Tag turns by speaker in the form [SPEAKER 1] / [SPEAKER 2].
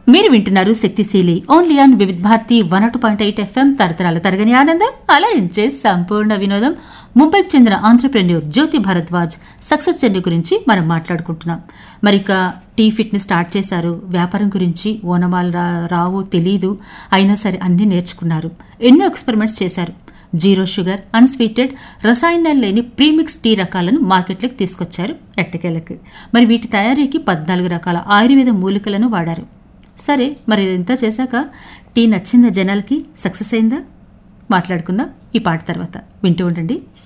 [SPEAKER 1] మీరు వింటున్నారు శక్తిశీలి only on Vividh Bharati one ought point eight FM తరతరాల తరగని ఆనందం అలరించే సంపూర్ణ వినోదం ముంబైకి చెందిన entrepreneur Jyoti Bharadwaj success journey గురించి మనం మాట్లాడుకుంటున్నాం మరి ఇక టీ ఫిట్ని స్టార్ట్ చేశారు వ్యాపారం గురించి ఓనమాలు రా రావు తెలీదు అయినా సరే అన్నీ నేర్చుకున్నారు ఎన్నో ఎక్స్పెరిమెంట్స్ చేశారు జీరో షుగర్ అన్స్వీటెడ్ రసాయనాలు లేని ప్రీమిక్స్ టీ రకాలను మార్కెట్లోకి తీసుకొచ్చారు ఎట్టకేలకు మరి వీటి తయారీకి పద్నాలుగు రకాల ఆయుర్వేద మూలికలను వాడారు సరే మరి ఇదంతా చేశాక టీ నచ్చిందా జనాలకి సక్సెస్ అయిందా మాట్లాడుకుందాం ఈ పాట తర్వాత వింటూ ఉండండి